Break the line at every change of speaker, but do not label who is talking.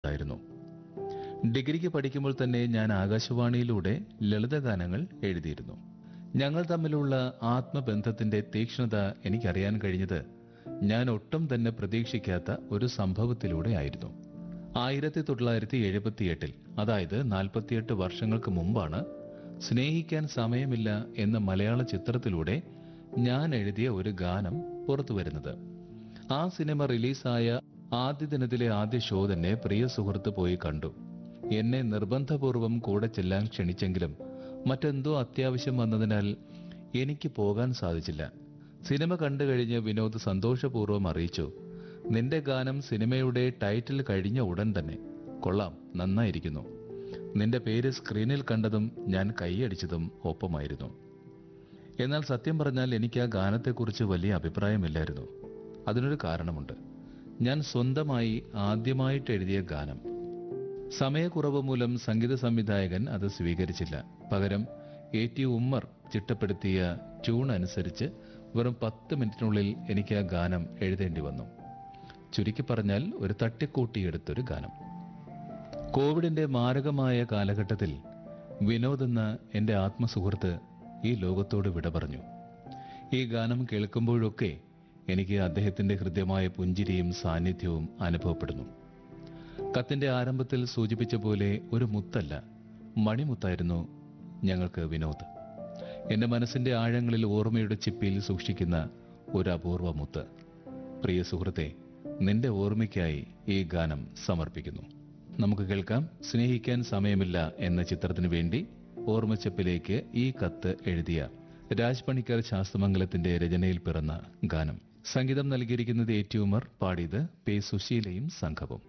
മണിമുത്തായിരുന്നു ഡിഗ്രിക്ക് പഠിക്കുമ്പോൾ തന്നെ ഞാൻ ആകാശവാണിയിലൂടെ ലളിതഗാനങ്ങൾ എഴുതിയിരുന്നു ഞങ്ങൾ തമ്മിലുള്ള ആത്മബന്ധത്തിന്റെ തീക്ഷ്ണത എനിക്കറിയാൻ കഴിഞ്ഞത് ഞാൻ ഒട്ടും തന്നെ പ്രതീക്ഷിക്കാത്ത ഒരു സംഭവത്തിലൂടെ ആയിരുന്നു ആയിരത്തി തൊള്ളായിരത്തി എഴുപത്തിയെട്ടിൽ അതായത് നാൽപ്പത്തിയെട്ട് വർഷങ്ങൾക്ക് മുമ്പാണ് സ്നേഹിക്കാൻ സമയമില്ല എന്ന മലയാള ചിത്രത്തിലൂടെ ഞാൻ എഴുതിയ ഒരു ഗാനം പുറത്തു വരുന്നത് ആ സിനിമ റിലീസായ ആദ്യ ദിനത്തിലെ ആദ്യ ഷോ തന്നെ പ്രിയ സുഹൃത്ത് പോയി കണ്ടു എന്നെ നിർബന്ധപൂർവം കൂടെ ചെല്ലാൻ ക്ഷണിച്ചെങ്കിലും മറ്റെന്തോ അത്യാവശ്യം വന്നതിനാൽ എനിക്ക് പോകാൻ സാധിച്ചില്ല സിനിമ കണ്ടു കഴിഞ്ഞ് വിനോദ് സന്തോഷപൂർവ്വം അറിയിച്ചു നിന്റെ ഗാനം സിനിമയുടെ ടൈറ്റിൽ കഴിഞ്ഞ ഉടൻ തന്നെ കൊള്ളാം നന്നായിരിക്കുന്നു നിന്റെ പേര് സ്ക്രീനിൽ കണ്ടതും ഞാൻ കൈയടിച്ചതും ഒപ്പമായിരുന്നു എന്നാൽ സത്യം പറഞ്ഞാൽ എനിക്ക് ആ ഗാനത്തെക്കുറിച്ച് വലിയ അഭിപ്രായമില്ലായിരുന്നു അതിനൊരു കാരണമുണ്ട് ഞാൻ സ്വന്തമായി ആദ്യമായിട്ട് എഴുതിയ ഗാനം സമയക്കുറവ് മൂലം സംഗീത സംവിധായകൻ അത് സ്വീകരിച്ചില്ല പകരം എ ടി ഉമ്മർ ചിട്ടപ്പെടുത്തിയ ട്യൂൺ അനുസരിച്ച് വെറും പത്ത് മിനിറ്റിനുള്ളിൽ എനിക്ക് ആ ഗാനം എഴുതേണ്ടി വന്നു ചുരുക്കി പറഞ്ഞാൽ ഒരു തട്ടിക്കൂട്ടിയെടുത്തൊരു ഗാനം കോവിഡിന്റെ മാരകമായ കാലഘട്ടത്തിൽ വിനോദ് എന്ന എൻ്റെ ആത്മസുഹൃത്ത് ഈ ലോകത്തോട് വിട പറഞ്ഞു ഈ ഗാനം കേൾക്കുമ്പോഴൊക്കെ എനിക്ക് അദ്ദേഹത്തിന്റെ ഹൃദ്യമായ പുഞ്ചിരിയും സാന്നിധ്യവും അനുഭവപ്പെടുന്നു കത്തിന്റെ ആരംഭത്തിൽ സൂചിപ്പിച്ച പോലെ ഒരു മുത്തല്ല മണിമുത്തായിരുന്നു ഞങ്ങൾക്ക് വിനോദ് എന്റെ മനസ്സിന്റെ ആഴങ്ങളിൽ ഓർമ്മയുടെ ചിപ്പിയിൽ സൂക്ഷിക്കുന്ന ഒരു അപൂർവ മുത്ത് പ്രിയ സുഹൃത്തെ നിന്റെ ഓർമ്മയ്ക്കായി ഈ ഗാനം സമർപ്പിക്കുന്നു നമുക്ക് കേൾക്കാം സ്നേഹിക്കാൻ സമയമില്ല എന്ന ചിത്രത്തിനു വേണ്ടി ഓർമ്മച്ചപ്പിലേക്ക് ഈ കത്ത് എഴുതിയ രാജ് പണിക്കർ ശാസ്ത്രമംഗലത്തിന്റെ രചനയിൽ പിറന്ന ഗാനം സംഗീതം നൽകിയിരിക്കുന്നത് ഏറ്റുമർ പാടിയത് പേ സുശീലയും സംഘവും